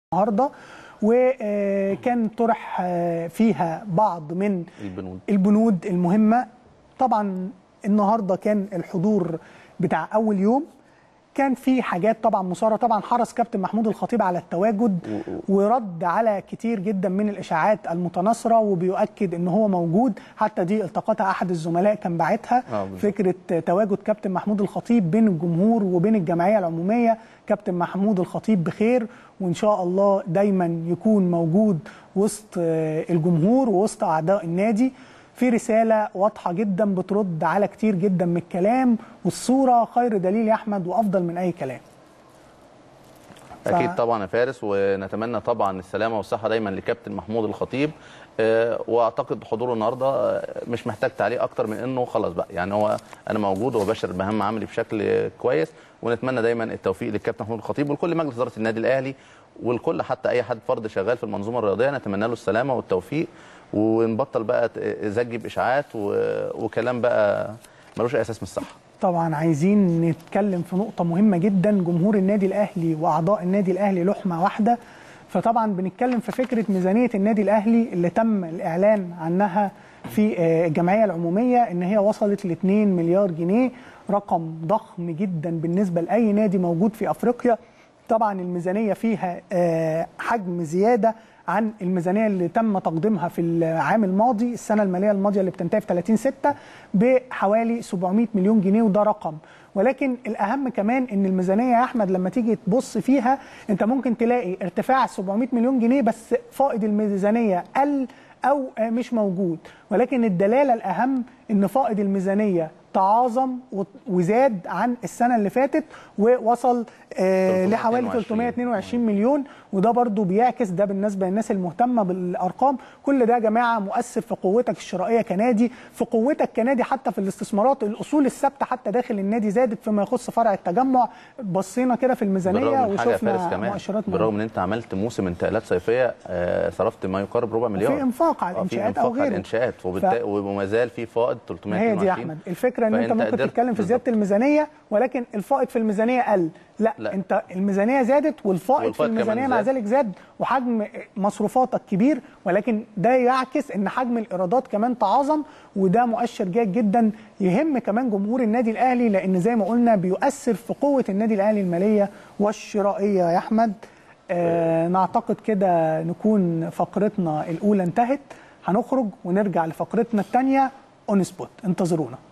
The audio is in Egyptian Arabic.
النهارده وكان طرح فيها بعض من البنود البنود المهمه طبعا النهارده كان الحضور بتاع اول يوم كان في حاجات طبعا مثاره طبعا حرص كابتن محمود الخطيب على التواجد ورد على كتير جدا من الاشاعات المتناثره وبيؤكد ان هو موجود حتى دي التقطها احد الزملاء كان باعتها آه، بالظبط. فكره تواجد كابتن محمود الخطيب بين الجمهور وبين الجمعيه العموميه كابتن محمود الخطيب بخير وان شاء الله دايما يكون موجود وسط آه، الجمهور ووسط اعضاء النادي في رساله واضحه جدا بترد على كتير جدا من الكلام والصوره خير دليل يا احمد وافضل من اي كلام اكيد طبعا يا فارس ونتمنى طبعا السلامه والصحه دايما لكابتن محمود الخطيب آه، واعتقد حضوره النهارده آه، مش محتاج تعليق اكتر من انه خلاص بقى يعني هو انا موجود وبشر بهم عملي بشكل كويس ونتمنى دايما التوفيق للكابتن محمود الخطيب ولكل مجلس اداره النادي الاهلي والكل حتى اي حد فرد شغال في المنظومه الرياضيه نتمنى له السلامه والتوفيق ونبطل بقى زج باشاعات و- وكلام بقى ملوش اي اساس من الصحه طبعا عايزين نتكلم في نقطة مهمة جدا جمهور النادي الأهلي وأعضاء النادي الأهلي لحمة واحدة فطبعا بنتكلم في فكرة ميزانية النادي الأهلي اللي تم الإعلان عنها في آه، الجمعية العمومية إن هي وصلت ل 2 مليار جنيه رقم ضخم جدا بالنسبة لأي نادي موجود في أفريقيا طبعا الميزانية فيها آه، حجم زيادة عن الميزانيه اللي تم تقديمها في العام الماضي السنه الماليه الماضيه اللي بتنتهي في 30 6 بحوالي 700 مليون جنيه وده رقم ولكن الاهم كمان ان الميزانيه يا احمد لما تيجي تبص فيها انت ممكن تلاقي ارتفاع 700 مليون جنيه بس فائض الميزانيه قل او آه، مش موجود ولكن الدلاله الاهم ان فائض الميزانيه تعاظم و- وزاد عن السنه اللي فاتت ووصل آه، لحوالي 322 322 مليون وده برضو بيعكس ده بالنسبه للناس المهتمه بالارقام كل ده يا جماعه مؤثر في قوتك الشرائيه كنادي في قوتك كنادي حتى في الاستثمارات الاصول الثابته حتى داخل النادي زادت فيما يخص فرع التجمع بصينا كده في الميزانيه بالرغم من حاجه يا فارس وشفنا كمان مؤشرات بالرغم ان انت عملت موسم انتقالات صيفيه آه، صرفت ما يقارب ربع مليار وفي انفاق على آه، في الانشاءات انفاق او على غيره الانشاءات وبالتالي وما زال في فائض ما 322 هي دي يا احمد الفكره ان انت فأنت ممكن قدرت- تتكلم في زياده بالظبط. الميزانيه ولكن الفائض في الميزانيه قل لا, لا. لا. انت الميزانيه زادت والفائض في والفائض كمان الميزانيه مع زاد. ذلك زاد وحجم مصروفاتك كبير ولكن ده يعكس ان حجم الايرادات كمان تعاظم وده مؤشر جيد جدا يهم كمان جمهور النادي الاهلي لان زي ما قلنا بيؤثر في قوه النادي الاهلي الماليه والشرائيه يا احمد آه نعتقد كده نكون فقرتنا الاولى انتهت هنخرج ونرجع لفقرتنا الثانيه اون سبوت انتظرونا